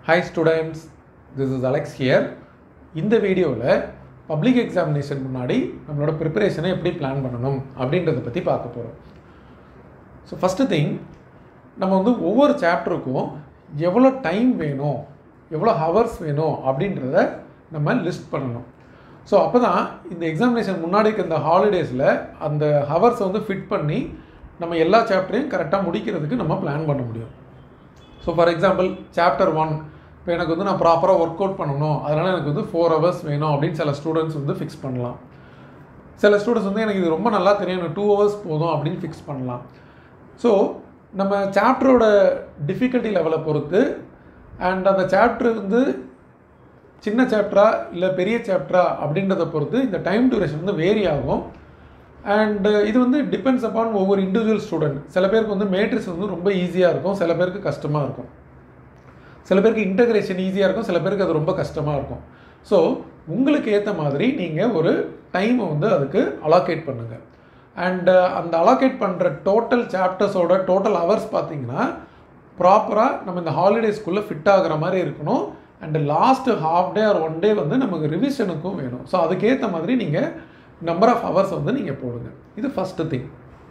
hi students this is Alex here இந்த வீடியோவில் public examination முன்னாடி நம்மளோட ப்ரிப்பரேஷனை எப்படி பிளான் பண்ணணும் அப்படின்றத பற்றி பார்க்க போகிறோம் ஸோ ஃபஸ்ட்டு திங் நம்ம வந்து ஒவ்வொரு சாப்டருக்கும் எவ்வளோ டைம் வேணும் எவ்வளோ ஹவர்ஸ் வேணும் அப்படின்றத நம்ம லிஸ்ட் பண்ணணும் ஸோ அப்போ தான் இந்த எக்ஸாமினேஷன் முன்னாடி இருக்க இந்த ஹாலிடேஸில் அந்த ஹவர்ஸை வந்து ஃபிட் பண்ணி நம்ம எல்லா சாப்டரையும் கரெக்டாக முடிக்கிறதுக்கு நம்ம பிளான் பண்ண முடியும் so for example chapter one இப்போ எனக்கு வந்து நான் ப்ராப்பராக ஒர்க் அவுட் பண்ணணும் அதனால் எனக்கு வந்து ஃபோர் ஹவர்ஸ் வேணும் அப்படின்னு சில ஸ்டூடெண்ட்ஸ் வந்து ஃபிக்ஸ் பண்ணலாம் சில ஸ்டூடெண்ட்ஸ் வந்து எனக்கு இது ரொம்ப நல்லா தெரியும் எனக்கு டூ ஹவர்ஸ் போதும் அப்படின்னு ஃபிக்ஸ் பண்ணலாம் ஸோ நம்ம சாப்டரோட டிஃபிகல்ட்டி லெவலை பொறுத்து அண்ட் அந்த சாப்டர் வந்து சின்ன சாப்டரா இல்லை பெரிய சாப்டரா அப்படின்றத பொறுத்து இந்த டைம் டியூரேஷன் வந்து வேரி ஆகும் அண்டு இது வந்து டிபெண்ட்ஸ் அப்பான் ஒவ்வொரு இண்டிவிஜுவல் ஸ்டூடெண்ட் சில பேருக்கு வந்து மேட்ரிக்ஸ் வந்து ரொம்ப ஈஸியாக இருக்கும் சில பேருக்கு கஷ்டமாக இருக்கும் சில பேருக்கு இன்டகிரேஷன் ஈஸியாக இருக்கும் சில பேருக்கு அது ரொம்ப கஷ்டமாக இருக்கும் ஸோ உங்களுக்கு ஏற்ற மாதிரி நீங்கள் ஒரு டைமை வந்து அதுக்கு அலாகேட் பண்ணுங்கள் அண்டு அந்த அலாகேட் பண்ணுற டோட்டல் சாப்டர்ஸோட டோட்டல் ஹவர்ஸ் பார்த்தீங்கன்னா ப்ராப்பராக நம்ம இந்த ஹாலிடேஸ்க்குள்ளே ஃபிட் ஆகுற மாதிரி இருக்கணும் and last half day or one day வந்து நமக்கு ரிவிஷனுக்கும் வேணும் ஸோ அதுக்கேற்ற மாதிரி நீங்கள் நம்பர் ஆஃப் ஹவர்ஸ் வந்து நீங்கள் போடுங்க இது ஃபஸ்ட்டு திங்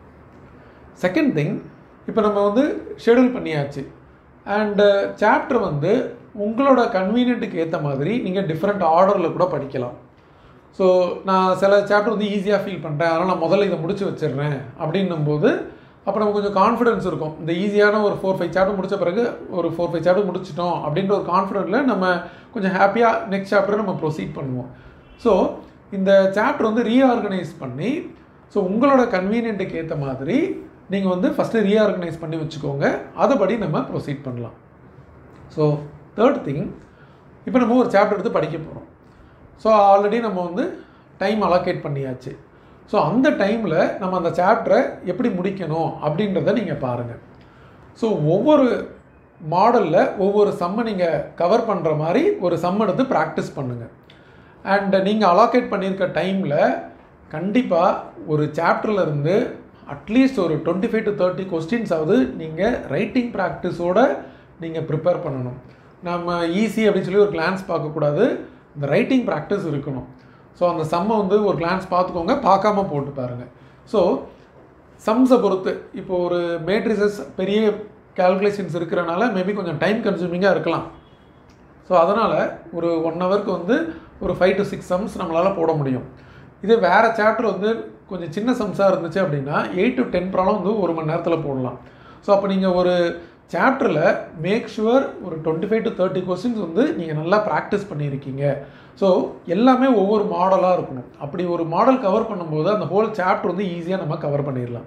செகண்ட் திங் இப்போ நம்ம வந்து ஷெடியூல் பண்ணியாச்சு அண்டு சாப்டர் வந்து உங்களோட கன்வீனியன்ட்டுக்கு ஏற்ற மாதிரி நீங்கள் டிஃப்ரெண்ட் ஆர்டரில் கூட படிக்கலாம் ஸோ நான் சில சாப்டர் வந்து ஈஸியாக ஃபீல் பண்ணுறேன் அதனால் நான் முதல்ல இதை முடிச்சு வச்சிடுறேன் அப்படின்னும்போது அப்போ நமக்கு கொஞ்சம் கான்ஃபிடன்ஸ் இருக்கும் இந்த ஈஸியான ஒரு ஃபோர் ஃபைவ் சாப்டர் முடித்த பிறகு ஒரு ஃபோர் ஃபைவ் சாப்டர் முடிச்சிட்டோம் அப்படின்ற ஒரு கான்ஃபிடென்ட்டில் நம்ம கொஞ்சம் ஹாப்பியாக நெக்ஸ்ட் சாப்டரை நம்ம ப்ரொசீட் பண்ணுவோம் ஸோ இந்த சாப்டர் வந்து ரீஆர்கனைஸ் பண்ணி ஸோ உங்களோட கன்வீனியன்ட்டுக்கு ஏற்ற மாதிரி நீங்கள் வந்து ஃபஸ்ட்டு ரீஆர்கனைஸ் பண்ணி வச்சுக்கோங்க அதுபடி நம்ம ப்ரொசீட் பண்ணலாம் ஸோ தேர்ட் திங் இப்போ நம்ம ஒரு சாப்டர் எடுத்து படிக்க போகிறோம் ஸோ ஆல்ரெடி நம்ம வந்து டைம் அலோகேட் பண்ணியாச்சு ஸோ அந்த டைமில் நம்ம அந்த சாப்டரை எப்படி முடிக்கணும் அப்படின்றத நீங்கள் பாருங்கள் ஸோ ஒவ்வொரு மாடலில் ஒவ்வொரு சம்மை நீங்கள் கவர் பண்ணுற மாதிரி ஒரு சம் எடுத்து ப்ராக்டிஸ் பண்ணுங்கள் அண்ட் நீங்கள் அலாகேட் பண்ணியிருக்க டைமில் கண்டிப்பாக ஒரு சாப்டரில் இருந்து அட்லீஸ்ட் ஒரு டுவெண்ட்டி ஃபைவ் டு தேர்ட்டி கொஸ்டின்ஸாவது நீங்கள் ரைட்டிங் ப்ராக்டிஸோடு நீங்கள் ப்ரிப்பேர் பண்ணணும் நம்ம ஈஸி அப்படின்னு சொல்லி ஒரு கிளான்ஸ் பார்க்கக்கூடாது இந்த ரைட்டிங் ப்ராக்டிஸ் இருக்கணும் ஸோ அந்த சம்மை வந்து ஒரு கிளான்ஸ் பார்த்துக்கோங்க பார்க்காம போட்டு பாருங்கள் ஸோ சம்ஸை பொறுத்து இப்போ ஒரு மேட்ரிசஸ் பெரிய கேல்குலேஷன்ஸ் இருக்கிறனால மேபி கொஞ்சம் டைம் கன்சூமிங்காக இருக்கலாம் ஸோ அதனால் ஒரு ஒன் ஹவருக்கு வந்து ஒரு ஃபைவ் டு சிக்ஸ் சம்ஸ் நம்மளால் போட முடியும் இதே வேறு சாப்டர் வந்து கொஞ்சம் சின்ன சம்ஸாக இருந்துச்சு அப்படின்னா எயிட் டு டென் ப்ராப்ளம் வந்து ஒரு மணி நேரத்தில் போடலாம் ஸோ அப்போ நீங்கள் ஒரு சாப்டரில் மேக் ஷுவர் ஒரு twenty five to thirty questions வந்து நீங்கள் நல்லா ப்ராக்டிஸ் பண்ணியிருக்கீங்க ஸோ எல்லாமே ஒவ்வொரு மாடலாக இருக்கணும் அப்படி ஒரு மாடல் கவர் பண்ணும்போது அந்த ஹோல் சாப்டர் வந்து ஈஸியாக நம்ம கவர் பண்ணிடலாம்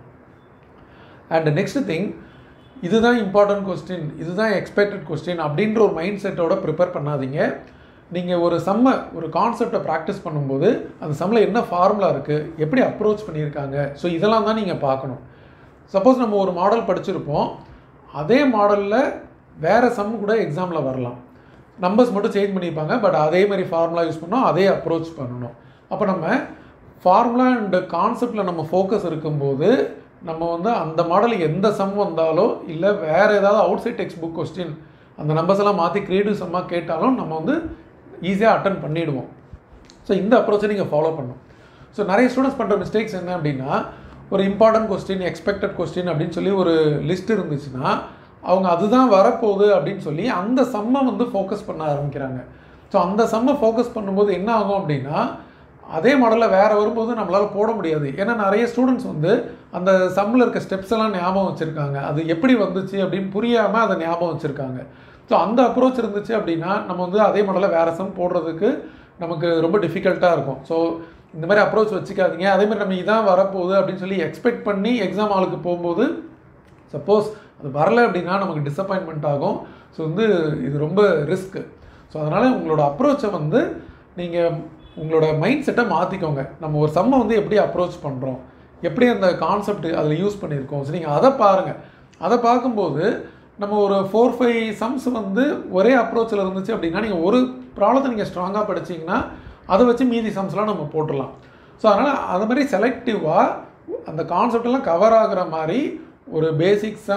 அண்ட் நெக்ஸ்ட் திங் இதுதான் இம்பார்ட்டன்ட் கொஸ்டின் இதுதான் எக்ஸ்பெக்டட் கொஸ்டின் அப்படின்ற ஒரு மைண்ட் செட்டோட ப்ரிப்பேர் பண்ணாதீங்க நீங்கள் ஒரு சம்மை ஒரு கான்செப்டை ப்ராக்டிஸ் பண்ணும்போது அந்த சம்மில் என்ன ஃபார்முலா இருக்குது எப்படி அப்ரோச் பண்ணியிருக்காங்க ஸோ இதெல்லாம் தான் நீங்கள் பார்க்கணும் சப்போஸ் நம்ம ஒரு மாடல் படிச்சிருப்போம் அதே மாடலில் வேறு சம் கூட எக்ஸாமில் வரலாம் நம்பர்ஸ் மட்டும் சேஞ்ச் பண்ணியிருப்பாங்க பட் அதே மாதிரி ஃபார்முலா யூஸ் பண்ணோம் அதே அப்ரோச் பண்ணணும் அப்போ நம்ம ஃபார்முலா அண்ட் கான்செப்டில் நம்ம ஃபோக்கஸ் இருக்கும்போது நம்ம வந்து அந்த மாடல் எந்த சம் வந்தாலோ இல்லை வேறு ஏதாவது outside textbook question அந்த நம்பர்ஸ் எல்லாம் மாற்றி க்ரியேட்டிவ் சம்மாக கேட்டாலும் நம்ம வந்து ஈஸியாக அட்டன் பண்ணிவிடுவோம் ஸோ இந்த அப்ரோச்சை நீங்கள் ஃபாலோ பண்ணணும் ஸோ நிறைய ஸ்டூடெண்ட்ஸ் பண்ணுற மிஸ்டேக்ஸ் என்ன அப்படின்னா ஒரு இம்பார்ட்டன்ட் கொஸ்டின் எக்ஸ்பெக்டட் கொஸ்டின் அப்படின்னு சொல்லி ஒரு லிஸ்ட் இருந்துச்சுன்னா அவங்க அதுதான் வரப்போகுது அப்படின்னு சொல்லி அந்த சம்மை வந்து ஃபோக்கஸ் பண்ண ஆரம்பிக்கிறாங்க ஸோ அந்த சம்மை ஃபோக்கஸ் பண்ணும்போது என்ன ஆகும் அப்படின்னா அதே மாடலில் வேறு வரும்போது நம்மளால் போட முடியாது ஏன்னா நிறைய ஸ்டூடெண்ட்ஸ் வந்து அந்த சம்மில் இருக்க ஸ்டெப்ஸ் எல்லாம் ஞாபகம் வச்சுருக்காங்க அது எப்படி வந்துச்சு அப்படின்னு புரியாமல் அதை ஞாபகம் வச்சுருக்காங்க ஸோ அந்த அப்ரோச் இருந்துச்சு அப்படின்னா நம்ம வந்து அதே மாடலில் வேறு சம் போடுறதுக்கு நமக்கு ரொம்ப டிஃபிகல்ட்டாக இருக்கும் ஸோ இந்த மாதிரி அப்ரோச் வச்சுக்காதீங்க அதே மாதிரி நம்ம இதான் வரப்போகுது அப்படின்னு சொல்லி எக்ஸ்பெக்ட் பண்ணி எக்ஸாம் ஹாலுக்கு போகும்போது சப்போஸ் அது வரல அப்படின்னா நமக்கு டிசப்பாயின்மெண்ட் ஆகும் ஸோ வந்து இது ரொம்ப ரிஸ்க்கு ஸோ அதனால் உங்களோட அப்ரோச்சை வந்து நீங்கள் உங்களோட மைண்ட் செட்டை மாற்றிக்கோங்க நம்ம ஒரு சம்மை வந்து எப்படி அப்ரோச் பண்ணுறோம் எப்படி அந்த கான்செப்ட் அதில் யூஸ் பண்ணியிருக்கோம் ஸோ நீங்கள் அதை பாருங்கள் அதை பார்க்கும்போது நம்ம ஒரு ஃபோர் ஃபைவ் சம்ஸ் வந்து ஒரே அப்ரோச்சில் இருந்துச்சு அப்படின்னா நீங்கள் ஒரு ப்ராப்ளத்தை நீங்கள் ஸ்ட்ராங்காக படிச்சிங்கன்னா அதை வச்சு மீதி சம்ஸ்லாம் நம்ம போட்டுடலாம் ஸோ அதனால் அது மாதிரி செலக்டிவாக அந்த கான்செப்டெல்லாம் கவர் ஆகிற மாதிரி ஒரு பேசிக் சம்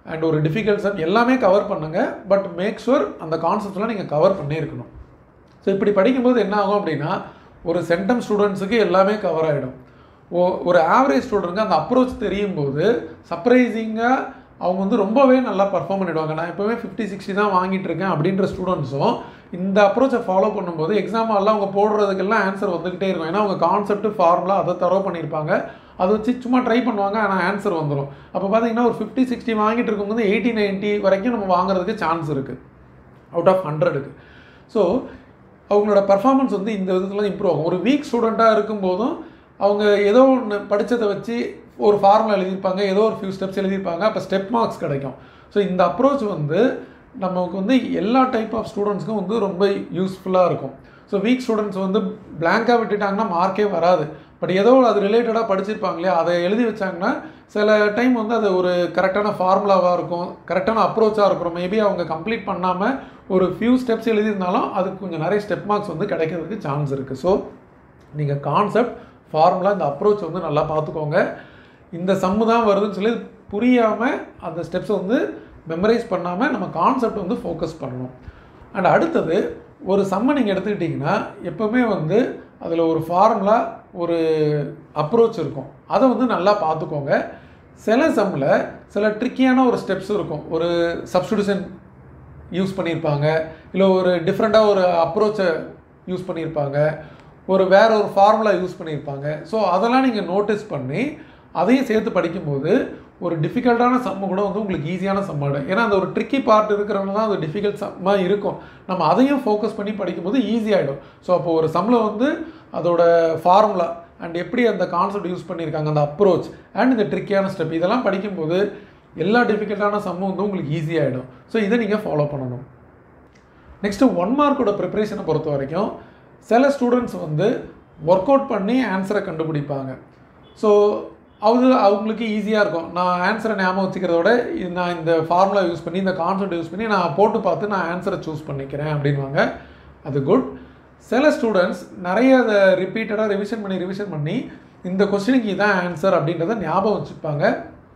அண்ட் ஒரு டிஃபிகல்ட் சம் எல்லாமே கவர் பண்ணுங்கள் பட் மேக் ஷுர் அந்த கான்செப்ட்லாம் நீங்கள் கவர் பண்ணியிருக்கணும் ஸோ இப்படி படிக்கும்போது என்ன ஆகும் அப்படின்னா ஒரு சென்டம் ஸ்டூடெண்ட்ஸுக்கு எல்லாமே கவர் ஆகிடும் ஓ ஒரு ஆவரேஜ் ஸ்டூடெண்ட்க்கு அந்த அப்ரோச் தெரியும் போது சர்ப்ரைசிங்காக அவங்க வந்து ரொம்பவே நல்லா பர்ஃபார்ம் பண்ணிடுவாங்க நான் எப்போவுமே ஃபிஃப்டி சிக்ஸ்டி தான் வாங்கிட்டு இருக்கேன் அப்படின்ற ஸ்டூடெண்ட்ஸும் இந்த அப்ரோச்சை ஃபாலோ பண்ணும்போது எக்ஸாம் எல்லாம் அவங்க போடுறதுக்கெல்லாம் ஆன்சர் வந்துக்கிட்டே இருக்கும் ஏன்னா அவங்க கான்செப்ட் ஃபார்முலா அதை தரவு பண்ணியிருப்பாங்க அதை வச்சு சும்மா ட்ரை பண்ணுவாங்க ஆனால் ஆன்சர் வந்துடும் அப்போ பார்த்தீங்கன்னா ஒரு ஃபிஃப்டி சிக்ஸ்டி வாங்கிட்டு இருக்கும்போது எயிட்டி நைன்ட்டி வரைக்கும் நம்ம வாங்குறதுக்கு சான்ஸ் இருக்குது அவுட் ஆஃப் ஹண்ட்ரடுக்கு ஸோ அவங்களோட பர்ஃபார்மன்ஸ் வந்து இந்த விதத்தில் இம்ப்ரூவ் ஆகும் ஒரு வீக் ஸ்டூடெண்ட்டாக இருக்கும்போதும் அவங்க ஏதோ ஒன்று படித்ததை வச்சு ஒரு ஃபார்முலா எழுதியிருப்பாங்க ஏதோ ஒரு ஃபியூ ஸ்டெப்ஸ் எழுதியிருப்பாங்க அப்போ ஸ்டெப் மார்க்ஸ் கிடைக்கும் ஸோ இந்த அப்ரோச் வந்து நமக்கு வந்து எல்லா டைப் ஆஃப் ஸ்டூடெண்ட்ஸ்க்கும் வந்து ரொம்ப யூஸ்ஃபுல்லாக இருக்கும் ஸோ வீக் ஸ்டூடெண்ட்ஸ் வந்து பிளாங்காக விட்டுட்டாங்கன்னா மார்க்கே வராது பட் ஏதோ அது ரிலேட்டடாக படிச்சிருப்பாங்க இல்லையா அதை எழுதி வச்சாங்கன்னா சில டைம் வந்து அது ஒரு கரெக்டான ஃபார்முலாவாக இருக்கும் கரெக்டான அப்ரோச்சாக இருக்கும் மேபி அவங்க கம்ப்ளீட் பண்ணாமல் ஒரு ஃபியூ ஸ்டெப்ஸ் எழுதியிருந்தாலும் அதுக்கு கொஞ்சம் நிறைய ஸ்டெப் மார்க்ஸ் வந்து கிடைக்கிறதுக்கு சான்ஸ் இருக்குது ஸோ நீங்கள் கான்செப்ட் ஃபார்முலா இந்த அப்ரோச் வந்து நல்லா பார்த்துக்கோங்க இந்த சம்மு தான் வருதுன்னு சொல்லி புரியாமல் அந்த ஸ்டெப்ஸை வந்து மெமரைஸ் பண்ணாமல் நம்ம கான்செப்ட் வந்து ஃபோக்கஸ் பண்ணணும் அண்ட் அடுத்தது ஒரு சம்மை நீங்கள் எடுத்துக்கிட்டிங்கன்னா எப்போவுமே வந்து அதில் ஒரு ஃபார்முலா ஒரு அப்ரோச் இருக்கும் அதை வந்து நல்லா பார்த்துக்கோங்க சில சம்மில் சில ட்ரிக்கியான ஒரு ஸ்டெப்ஸ் இருக்கும் ஒரு சப்ஸ்டியூஷன் யூஸ் பண்ணியிருப்பாங்க இல்லை ஒரு டிஃப்ரெண்ட்டாக ஒரு அப்ரோச்சை யூஸ் பண்ணியிருப்பாங்க ஒரு வேற ஒரு ஃபார்முலா யூஸ் பண்ணியிருப்பாங்க ஸோ அதெல்லாம் நீங்கள் நோட்டீஸ் பண்ணி அதையும் சேர்த்து படிக்கும்போது ஒரு டிஃபிகல்ட்டான சம்மு கூட வந்து உங்களுக்கு ஈஸியான சம்மாடும் ஏன்னா அந்த ஒரு ட்ரிக்கி பார்ட் இருக்கிறவங்க தான் அது டிஃபிகல்ட் சம்மாக இருக்கும் நம்ம அதையும் ஃபோக்கஸ் பண்ணி படிக்கும்போது ஈஸியாகிடும் ஸோ அப்போ ஒரு சம்மில் வந்து அதோட ஃபார்முலா அண்ட் எப்படி அந்த கான்செப்ட் யூஸ் பண்ணியிருக்காங்க அந்த அப்ரோச் அண்ட் இந்த ட்ரிக்கியான ஸ்டெப் இதெல்லாம் படிக்கும்போது எல்லா டிஃபிகல்ட்டான சம்மும் வந்து உங்களுக்கு ஈஸியாகிடும் ஸோ இதை நீங்கள் ஃபாலோ பண்ணணும் நெக்ஸ்ட்டு ஒன் மார்க்கோட ப்ரிப்பரேஷனை பொறுத்த வரைக்கும் சில ஸ்டூடெண்ட்ஸ் வந்து ஒர்க் அவுட் பண்ணி ஆன்சரை கண்டுபிடிப்பாங்க ஸோ அது அவங்களுக்கு ஈஸியாக இருக்கும் நான் ஆன்சரை ஞாபகம் வச்சுக்கிறத விட இது நான் இந்த ஃபார்முலா யூஸ் பண்ணி இந்த கான்செப்ட் யூஸ் பண்ணி நான் போட்டு பார்த்து நான் ஆன்சரை சூஸ் பண்ணிக்கிறேன் அப்படின்வாங்க அது குட் சில ஸ்டூடெண்ட்ஸ் நிறைய அதை ரிப்பீட்டடாக ரிவிஷன் பண்ணி ரிவிஷன் பண்ணி இந்த கொஸ்டினுக்கு இதான் ஆன்சர் அப்படின்றத ஞாபகம் வச்சுப்பாங்க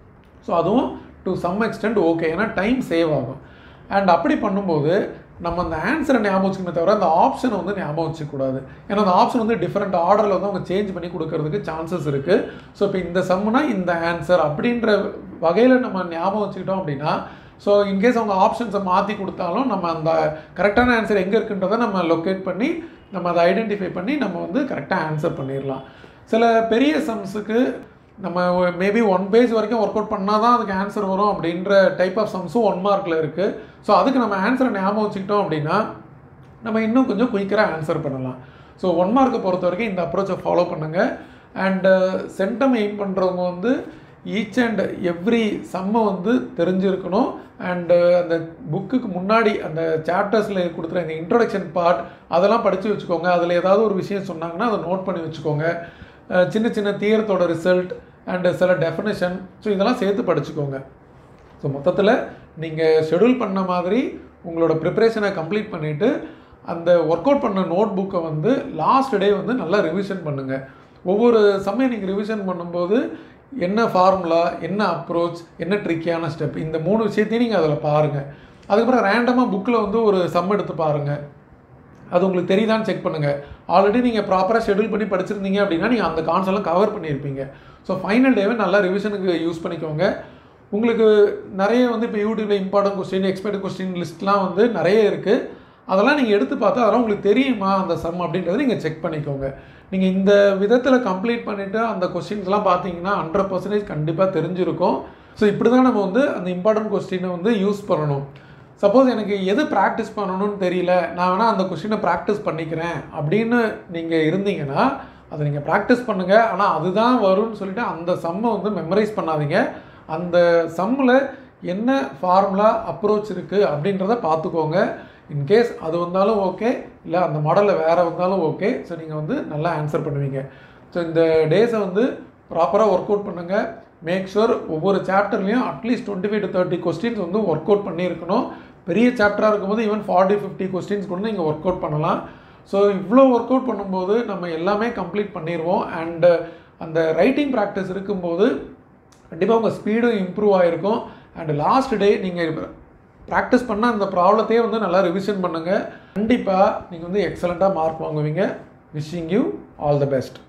ஸோ அதுவும் டு சம் எக்ஸ்டென்ட் ஓகே ஏன்னா டைம் சேவ் ஆகும் அண்ட் அப்படி பண்ணும்போது நம்ம அந்த ஆன்சரை ஞாபகம் வச்சுக்கணுமே தவிர அந்த ஆப்ஷனை வந்து ஞாபகம் வச்சுக்கூடாது ஏன்னா அந்த ஆப்ஷன் வந்து டிஃப்ரெண்ட் ஆர்டரில் வந்து அவங்க சேஞ்ச் பண்ணி கொடுக்கறதுக்கு சான்சஸ் இருக்குது ஸோ இப்போ இந்த சம்முனா இந்த ஆன்சர் அப்படின்ற வகையில் நம்ம ஞாபகம் வச்சுக்கிட்டோம் அப்படின்னா ஸோ இன்கேஸ் அவங்க ஆப்ஷன்ஸை மாற்றி கொடுத்தாலும் நம்ம அந்த கரெக்டான ஆன்சர் எங்கே இருக்குன்றதை நம்ம லொக்கேட் பண்ணி நம்ம அதை ஐடென்டிஃபை பண்ணி நம்ம வந்து கரெக்டாக ஆன்சர் பண்ணிடலாம் சில பெரிய சம்ஸுக்கு நம்ம மேபி ஒன் பேஜ் வரைக்கும் ஒர்க் அவுட் பண்ணால் தான் அதுக்கு ஆன்சர் வரும் அப்படின்ற டைப் ஆஃப் சம்ஸும் ஒன் மார்க்கில் இருக்குது ஸோ அதுக்கு நம்ம ஆன்சரை ஞாபகம் வச்சுக்கிட்டோம் அப்படின்னா நம்ம இன்னும் கொஞ்சம் குயிக்கராக ஆன்சர் பண்ணலாம் ஸோ ஒன் மார்க்கை பொறுத்த வரைக்கும் இந்த அப்ரோச்சை ஃபாலோ பண்ணுங்கள் அண்டு சென்டம் எய்ம் பண்ணுறவங்க வந்து ஈச் அண்ட் எவ்ரி சம்மை வந்து தெரிஞ்சிருக்கணும் அண்டு அந்த புக்குக்கு முன்னாடி அந்த சாப்டர்ஸில் கொடுத்துற இந்த இன்ட்ரொடக்ஷன் பார்ட் அதெல்லாம் படித்து வச்சுக்கோங்க அதில் ஏதாவது ஒரு விஷயம் சொன்னாங்கன்னா அதை நோட் பண்ணி வச்சுக்கோங்க அஹ் சின்ன சின்ன தீரத்தோட ரிசல்ட் அண்டு சில டெஃபினேஷன் ஸோ இதெல்லாம் சேர்த்து படிச்சுக்கோங்க ஸோ மொத்தத்தில் நீங்கள் ஷெடியூல் பண்ண மாதிரி உங்களோட ப்ரிப்பரேஷனை கம்ப்ளீட் பண்ணிவிட்டு அந்த ஒர்க் அவுட் பண்ண நோட் புக்கை வந்து லாஸ்ட் டே வந்து நல்லா ரிவிஷன் பண்ணுங்கள் ஒவ்வொரு சமயம் நீங்கள் ரிவிஷன் பண்ணும்போது என்ன ஃபார்முலா என்ன அப்ரோச் என்ன ட்ரிக்கியான ஸ்டெப் இந்த மூணு விஷயத்தையும் நீங்கள் அதில் பாருங்கள் அதுக்கப்புறம் ரேண்டமாக புக்கில் வந்து ஒரு சம் எடுத்து பாருங்கள் அது உங்களுக்கு தெரியுதான்னு செக் பண்ணுங்கள் ஆல்ரெடி நீங்கள் ப்ராப்பராக ஷெடியூல் பண்ணி படிச்சிருந்தீங்க அப்படின்னா நீங்கள் அந்த கான்செப்ட்லாம் கவர் பண்ணியிருப்பீங்க ஸோ ஃபைனல் டேவை நல்லா ரிவிஷனுக்கு யூஸ் பண்ணிக்கோங்க உங்களுக்கு நிறைய வந்து இப்போ யூடியூப்பில் இம்பார்ட்டன்ட் கொஸ்டின் எக்ஸ்பெக்ட் கொஸ்டின் லிஸ்ட்லாம் வந்து நிறைய இருக்குது அதெல்லாம் நீங்கள் எடுத்து பார்த்தா அதெல்லாம் உங்களுக்கு தெரியுமா அந்த சம் அப்படின்றத நீங்கள் செக் பண்ணிக்கோங்க நீங்கள் இந்த விதத்தில் கம்ப்ளீட் பண்ணிவிட்டு அந்த கொஸ்டின்ஸ்லாம் பார்த்தீங்கன்னா ஹண்ட்ரட் பர்சன்டேஜ் கண்டிப்பாக தெரிஞ்சிருக்கும் ஸோ இப்படி தான் நம்ம வந்து அந்த இம்பார்ட்டன்ட் கொஸ்டினை வந்து யூஸ் பண்ணணும் சப்போஸ் எனக்கு எது ப்ராக்டிஸ் பண்ணணும்னு தெரியல நான் வேணால் அந்த கொஸ்டினை ப்ராக்டிஸ் பண்ணிக்கிறேன் அப்படின்னு நீங்கள் இருந்தீங்கன்னா அதை நீங்கள் ப்ராக்டிஸ் பண்ணுங்கள் ஆனால் அதுதான் வரும்னு சொல்லிட்டு அந்த சம்மை வந்து மெமரைஸ் பண்ணாதீங்க அந்த சம்மில் என்ன ஃபார்முலா அப்ரோச் இருக்குது அப்படின்றத பார்த்துக்கோங்க இன்கேஸ் அது வந்தாலும் ஓகே இல்லை அந்த மாடலில் வேறு வந்தாலும் ஓகே ஸோ நீங்கள் வந்து நல்லா ஆன்சர் பண்ணுவீங்க ஸோ இந்த டேஸை வந்து ப்ராப்பராக ஒர்க் அவுட் பண்ணுங்கள் மேக் ஷுர் ஒவ்வொரு சாப்டர்லேயும் at least twenty five to thirty questions வந்து ஒர்க் அவுட் பண்ணியிருக்கணும் பெரிய சாப்டராக இருக்கும்போது ஈவன் ஃபார்ட்டி ஃபிஃப்டி கொஸ்டின்ஸ் கூட நீங்கள் ஒர்க் அவுட் பண்ணலாம் ஸோ இவ்வளோ ஒர்க் அவுட் பண்ணும்போது நம்ம எல்லாமே கம்ப்ளீட் பண்ணிடுவோம் அண்டு அந்த ரைட்டிங் ப்ராக்டிஸ் இருக்கும்போது கண்டிப்பாக உங்கள் ஸ்பீடும் இம்ப்ரூவ் ஆகிருக்கும் அண்ட் லாஸ்ட் டே நீங்கள் ப்ராக்டிஸ் பண்ண அந்த ப்ராப்ளத்தையே வந்து நல்லா ரிவிஷன் பண்ணுங்கள் கண்டிப்பாக நீங்கள் வந்து எக்ஸலண்ட்டாக மார்க் வாங்குவீங்க wishing you all the best